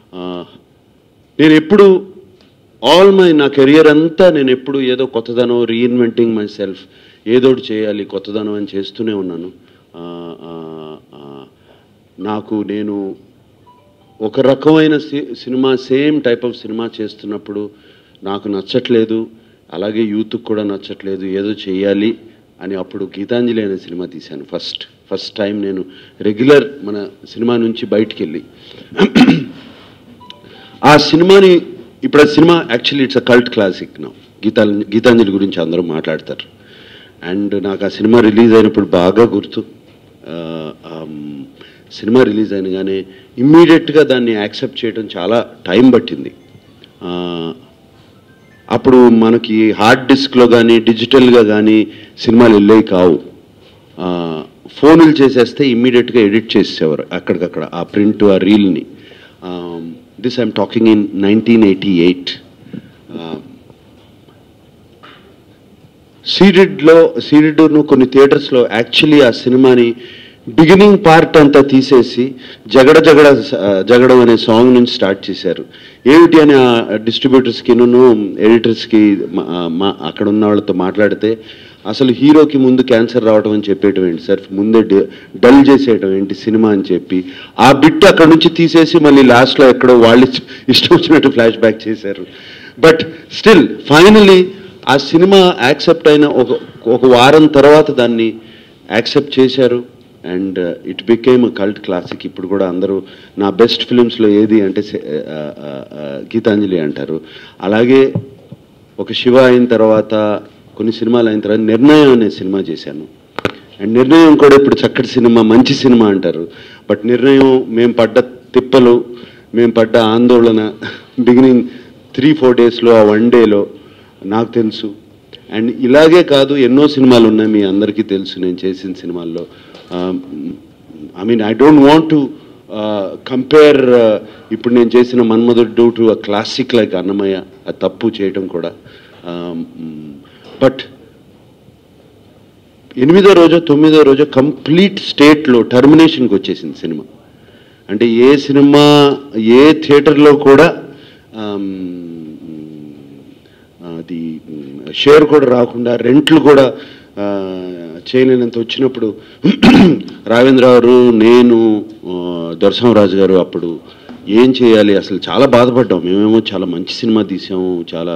నేను ఎప్పుడు all my నా కెరియర్ అంతా నేను ఎప్పుడు ఏదో కొత్తదనం రీఇన్వెంటింగ్ మై సెల్ఫ్ ఏదోటి చేయాలి కొత్తదనం అని చేస్తూనే ఉన్నాను ఆ, ఆ, ఆ, నాకు నేను ఒక రకమైన సి- cinema same type of cinema చేస్తున్నప్పుడు నాకు నచ్చట్లేదు అలాగే యూత్కి కూడా నచ్చట్లేదు ఏదో చేయాలి అని అప్పుడు గీతాంజలి అనే సినిమా తీశాను ఫస్ట్ ఫస్ట్ టైం నేను రెగ్యులర్ మన సినిమా నుంచి బయటికి వెళ్ళి ఆ సినిమాని ఇప్పుడు ఆ cinema actually it's a cult classic నా గీతా గీతాంజలి గురించి అందరూ మాట్లాడతారు అండ్ నాకు ఆ సినిమా రిలీజ్ అయినప్పుడు బాగా గుర్తు ఆ, ఆమ్, సినిమా రిలీజ్ అయినగానే ఇమ్మీడియట్గా దాన్ని యాక్సెప్ట్ చేయడం చాలా టైం పట్టింది ఆ, అప్పుడు మనకి హార్డ్ డిస్క్లో కానీ డిజిటల్గా కానీ సినిమాలు వెళ్ళేవి కావు ఆ, ఫోనులు చేసేస్తే ఇమ్మీడియట్గా ఎడిట్ చేసేవారు అక్కడికక్కడ ఆ ప్రింట్ ఆ రీల్ని this I'm talking in nineteen eighty eight సీడెడ్లో సీడెడ్ను కొన్ని థియేటర్స్లో యాక్చువల్లీ ఆ సినిమాని బిగినింగ్ పార్ట్ అంతా తీసేసి జగడ జగడ ఆ, జగడం అనే సాంగ్ నుంచి స్టార్ట్ చేశారు ఏమిటి అని ఆ డిస్ట్రిబ్యూటర్స్కిను ఎడిటర్స్కి మా అక్కడ ఉన్న వాళ్ళతో మాట్లాడితే అసలు హీరోకి ముందు క్యాన్సర్ రావడం అని చెప్పేయటం ఏంటి సార్ ముందే డ- డల్ చేసేయటం ఏంటి సినిమా అని చెప్పి ఆ బిట్ అక్కడ నుంచి తీసేసి మళ్ళీ లాస్ట్లో ఎక్కడో వాళ్ళు ఇష్ట- ఇష్టం వచ్చినట్టు ఫ్లాష్ బ్యాక్ చేశారు బట్ స్టిల్ ఫైనలీ ఆ సినిమా యాక్సెప్ట్ అయిన ఒక ఒక వారం తర్వాత దాన్ని యాక్సెప్ట్ చేశారు and it became cult classic ఇప్పుడు కూడా అందరూ నా బెస్ట్ ఫిలిమ్స్లో ఏది అంటే సె- ఆ, ఆ, ఆ, గీతాంజలి అంటారు అలాగే ఒక శివ అయిన తర్వాత కొన్ని సినిమాలు అయిన తర్వాత నిర్ణయం అనే సినిమా చేశాను అండ్ నిర్ణయం కూడా ఇప్పుడు చక్కటి సినిమా మంచి సినిమా అంటారు బట్ నిర్ణయం మేము పడ్డ తిప్పలు మేము పడ్డ ఆందోళన బిగినింగ్ త్రీ ఫోర్ డేస్లో ఆ వన్ డేలో నాకు తెలుసు అండ్ ఇలాగే కాదు ఎన్నో సినిమాలు ఉన్నాయి మీ అందరికీ తెలుసు నేను చేసిన సినిమాల్లో I mean I don't want to compare ఇప్పుడు నేను చేసిన Manmadhudu do to a classic like Annamayya అది తప్పు చేయటం కూడా బట్ ఎనిమిదో రోజు తొమ్మిదో రోజు కంప్లీట్ స్టేట్లో టర్మినేషన్కి వచ్చేసింది సినిమా అంటే ఏ సినిమా ఏ థియేటర్లో కూడా ఆమ్, అది షేర్ కూడా రాకుండా రెంట్లు కూడా ఆ, చేయలేనంత వచ్చినప్పుడు రావేంద్రరావు నేను ఆ, దొరసింహరాజు గారు అప్పుడు ఏం చేయాలి అసలు చాలా బాధపడ్డాం మేమేమో చాలా మంచి సినిమా తీసాము చాలా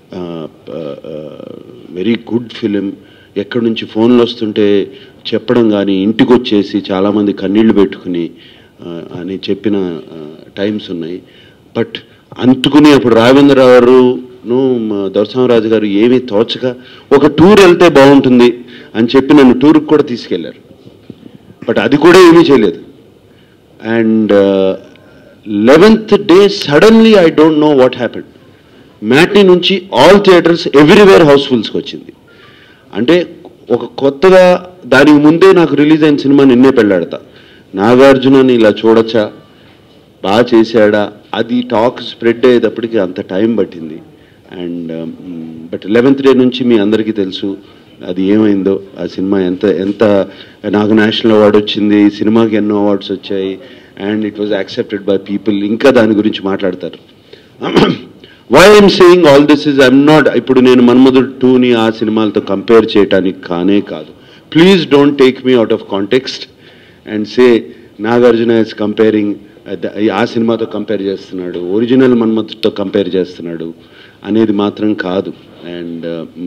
వెరీ గుడ్ ఫిలిం ఎక్కడి నుంచి ఫోన్లు వస్తుంటే చెప్పడం కానీ ఇంటికి వచ్చేసి చాలామంది కన్నీళ్లు పెట్టుకుని ఆ, అని చెప్పిన టైమ్స్ ఉన్నాయి బట్ అంటుకుని అప్పుడు రావేంద్రరావు గారును దొరసింహరాజు గారు ఏమీ తోచక ఒక టూర్ వెళ్తే బాగుంటుంది అని చెప్పి నన్ను టూర్కి కూడా తీసుకెళ్లారు బట్ అది కూడా ఏమీ చేయలేదు and eleventh day suddenly I don't know what happened matinee నుంచి ఆల్ థియేటర్స్ ఎవ్రీవేర్ హౌస్ఫుల్స్కి వచ్చింది అంటే ఒక కొత్తగా దానికి ముందే నాకు రిలీజ్ అయిన సినిమా నిన్నే పెళ్ళాడతా నాగార్జునని ఇలా చూడొచ్చా బాగా చేశాడా అది టాక్ స్ప్రెడ్ అయ్యేటప్పటికి అంత టైం పట్టింది అండ్ బట్ లెవెన్త్ డే నుంచి మీ అందరికీ తెలుసు అది ఏమైందో ఆ సినిమా ఎంత ఎంత నాకు నేషనల్ అవార్డు వచ్చింది ఈ సినిమాకి ఎన్నో అవార్డ్స్ వచ్చాయి and it was accepted by people ఇంకా దాని గురించి మాట్లాడతారు why I'm saying all this is I'm not ఇప్పుడు నేను మన్మధుడు టూని ఆ సినిమాలతో కంపేర్ చేయడానికి కానే కాదు please don't take me out of context and say Nagarjuna is comparing ఆ సినిమాతో కంపేర్ చేస్తున్నాడు ఒరిజినల్ మన్మధుడితో కంపేర్ చేస్తున్నాడు అనేది మాత్రం కాదు అండ్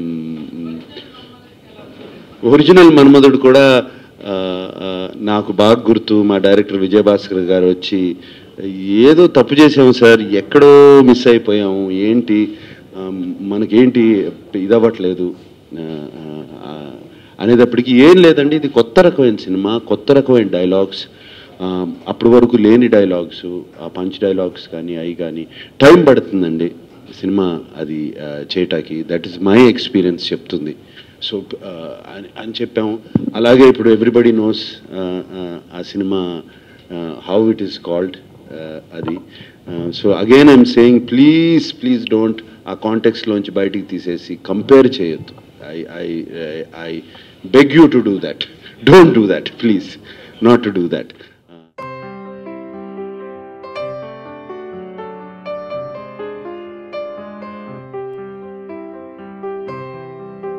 ఒరిజినల్ మన్మధుడు కూడా ఆ, ఆ, నాకు బాగా గుర్తు మా డైరెక్టర్ విజయభాస్కర్ గారు వచ్చి ఏదో తప్పు చేసాము సార్ ఎక్కడో మిస్ అయిపోయాము ఏంటి ఆ, మనకేంటి ఇదవ్వట్లేదు ఆ, ఆ, అనేటప్పటికి ఏం లేదండి ఇది కొత్త రకమైన సినిమా కొత్త రకమైన డైలాగ్స్ అప్పటి వరకు లేని డైలాగ్స్ ఆ పంచ్ డైలాగ్స్ కానీ అవి కానీ టైం పడుతుందండి సినిమా అది ఆ, చేయటానికి దట్ ఈస్ మై ఎక్స్పీరియన్స్ చెప్తుంది సో అని అని చెప్పాము అలాగే ఇప్పుడు ఎవ్రీబడి నోస్ ఆ cinema how it is called అది so again I'm saying please please don't ఆ కాంటెక్స్లోంచి బయటికి తీసేసి కంపేర్ చేయొద్దు I I I beg you to do that don't do that please not to do that